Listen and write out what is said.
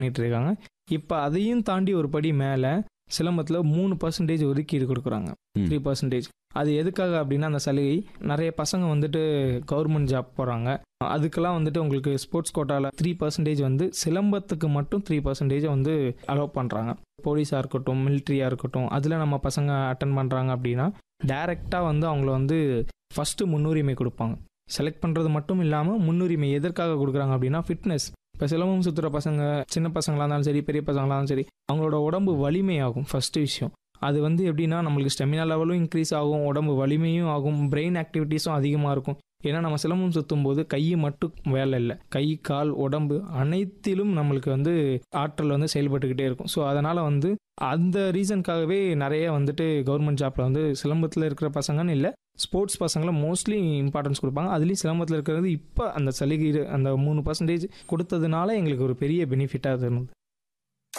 பண்ணிட்டு இருக்காங்க இப்போ அதையும் தாண்டி ஒரு படி மேலே சிலம்பத்தில் மூணு பர்சன்டேஜ் ஒதுக்கீடு கொடுக்குறாங்க ம். த்ரீ பர்சன்டேஜ் அது எதுக்காக அப்படின்னா அந்த சலுகை நிறைய பசங்க வந்துட்டு கவர்மெண்ட் ஜாப் போகிறாங்க அதுக்கெல்லாம் வந்துட்டு உங்களுக்கு ஸ்போர்ட்ஸ் கோட்டாவில் த்ரீ பர்சன்டேஜ் வந்து சிலம்பத்துக்கு மட்டும் த்ரீ பர்சன்டேஜ் வந்து அலோவ் பண்ணுறாங்க போலீஸாக இருக்கட்டும் மிலிட்ரியாக இருக்கட்டும் அதில் நம்ம பசங்க அட்டன் பண்ணுறாங்க அப்படின்னா டைரெக்டாக வந்து அவங்கள வந்து ஃபஸ்ட்டு முன்னுரிமை கொடுப்பாங்க செலக்ட் பண்ணுறது மட்டும் இல்லாமல் முன்னுரிமை எதற்காக கொடுக்குறாங்க அப்படின்னா ஃபிட்னஸ் இப்போ சிலம்பம் சுற்றுற பசங்க சின்ன பசங்களாக இருந்தாலும் சரி பெரிய பசங்களாக இருந்தாலும் சரி அவங்களோட உடம்பு வலிமையாகும் ஃபஸ்ட்டு விஷயம் அது வந்து எப்படின்னா நம்மளுக்கு ஸ்டெமினா லெவலும் இன்க்ரீஸ் ஆகும் உடம்பு வலிமையும் ஆகும் பிரெயின் ஆக்டிவிட்டீஸும் அதிகமாக இருக்கும் ஏன்னா நம்ம சிலம்பம் சுற்றும் போது கை மட்டும் வேலை இல்லை கை கால் உடம்பு அனைத்திலும் நம்மளுக்கு வந்து ஆற்றல் வந்து செயல்பட்டுக்கிட்டே இருக்கும் ஸோ அதனால் வந்து அந்த ரீசனுக்காகவே நிறைய வந்துட்டு கவர்மெண்ட் ஜாப்பில் வந்து சிலம்பத்தில் இருக்கிற பசங்கன்னு இல்லை ஸ்போர்ட்ஸ் பசங்களை மோஸ்ட்லி இம்பார்ட்டன்ஸ் கொடுப்பாங்க அதுலேயும் சிலம்பத்தில் இருக்கிறது இப்போ அந்த சலுகை அந்த மூணு பர்சன்டேஜ் கொடுத்ததுனால எங்களுக்கு ஒரு பெரிய பெனிஃபிட்டாக இருந்தது